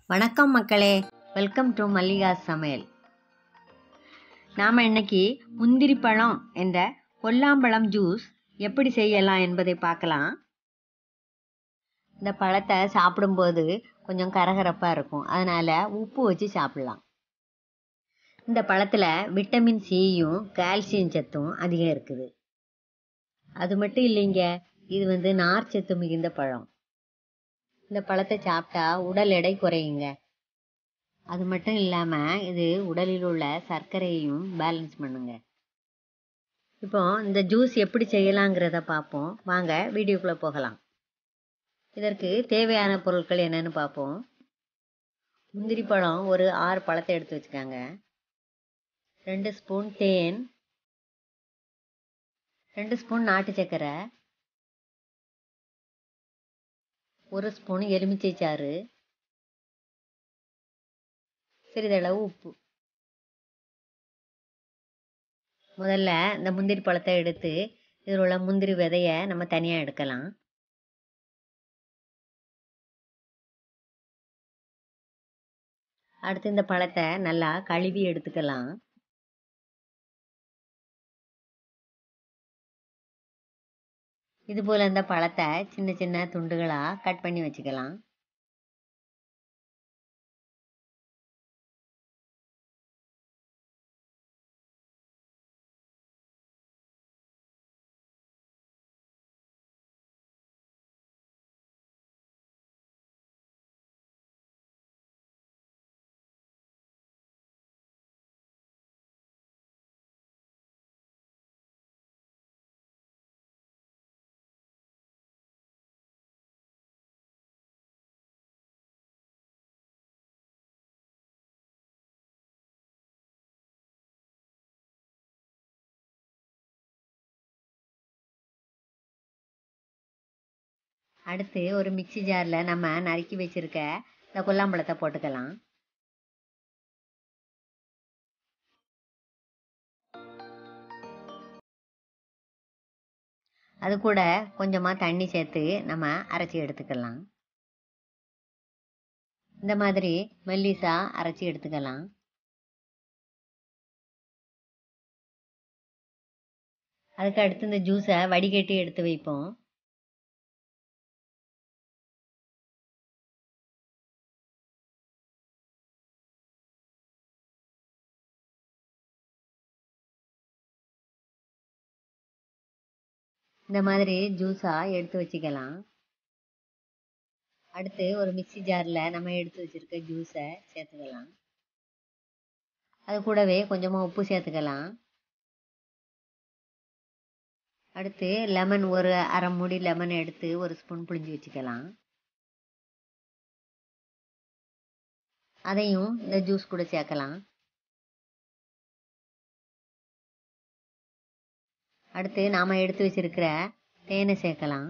வணக்கம் மக்களே welcome to Mallika சமையல் நாம் இன்னைக்கு முந்திரி பழம் என்ற கொல்லாம்பழம் ஜூஸ் எப்படி செய்யலாம் என்பதை பார்க்கலாம் இந்த பழத்தை சாப்பிடும்போது கொஞ்சம் கரகரப்பாக இருக்கும் அதனால் உப்பு வச்சு சாப்பிடலாம் இந்த பழத்தில் விட்டமின் சியும் கால்சியம் சத்தும் அதிகம் இருக்குது அது மட்டும் இல்லைங்க இது வந்து நார் சத்து மிகுந்த பழம் இந்த பழத்தை சாப்பிட்டா உடல் எடை குறையுங்க அது மட்டும் இல்லாமல் இது உடலில் உள்ள சர்க்கரையையும் பேலன்ஸ் பண்ணுங்க இப்போ இந்த ஜூஸ் எப்படி செய்யலாங்கிறத பார்ப்போம் வாங்க வீடியோக்குள்ளே போகலாம் இதற்கு தேவையான பொருட்கள் என்னன்னு பார்ப்போம் முந்திரி பழம் ஒரு ஆறு பழத்தை எடுத்து வச்சுக்காங்க ரெண்டு ஸ்பூன் தேன் ரெண்டு ஸ்பூன் நாட்டு சர்க்கரை ஒரு ஸ்பூன் எலுமிச்சை சாறு சிறிதளவு உப்பு முதல்ல இந்த முந்திரி பழத்தை எடுத்து இதில் உள்ள முந்திரி விதையை நம்ம தனியாக எடுக்கலாம் அடுத்து இந்த பழத்தை நல்லா கழுவி எடுத்துக்கலாம் இது போல் இந்த பழத்தை சின்ன சின்ன துண்டுகளாக கட் பண்ணி வச்சுக்கலாம் அடுத்து ஒரு மிக்சி ஜாரில் நம்ம நறுக்கி வச்சுருக்க இந்த கொல்லாம்பழத்தை போட்டுக்கலாம் அது கூட கொஞ்சமாக தண்ணி சேர்த்து நம்ம அரைச்சி எடுத்துக்கலாம் இந்த மாதிரி மெல்லிசா அரைச்சி எடுத்துக்கலாம் அதுக்கு அடுத்து இந்த ஜூஸை வடிகட்டி எடுத்து வைப்போம் இந்த மாதிரி ஜூஸாக எடுத்து வச்சுக்கலாம் அடுத்து ஒரு மிக்சி ஜாரில் நம்ம எடுத்து வச்சுருக்க ஜூஸை சேர்த்துக்கலாம் அது கூடவே கொஞ்சமாக உப்பு சேர்த்துக்கலாம் அடுத்து லெமன் ஒரு அரை மூடி லெமன் எடுத்து ஒரு ஸ்பூன் புளிஞ்சு வச்சுக்கலாம் அதையும் இந்த ஜூஸ் கூட சேர்க்கலாம் அடுத்து நாம் எடுத்து வச்சிருக்கிற தேனை சேர்க்கலாம்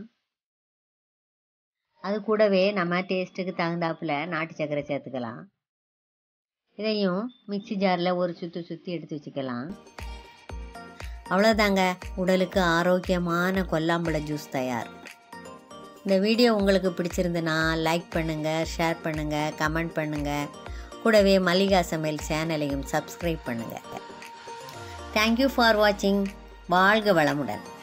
அது கூடவே நம்ம டேஸ்ட்டுக்கு தகுந்தாப்புல நாட்டு சர்க்கரை சேர்த்துக்கலாம் இதையும் மிக்சி ஜாரில் ஒரு சுற்றி சுற்றி எடுத்து வச்சுக்கலாம் அவ்வளோதாங்க உடலுக்கு ஆரோக்கியமான கொல்லாம்பழ ஜூஸ் தயார் இந்த வீடியோ உங்களுக்கு பிடிச்சிருந்துன்னா லைக் பண்ணுங்கள் ஷேர் பண்ணுங்கள் கமெண்ட் பண்ணுங்கள் கூடவே மல்லிகா சமையல் சேனலையும் சப்ஸ்கிரைப் பண்ணுங்கள் தேங்க்யூ ஃபார் வாட்சிங் வாழ்க வளமுடன்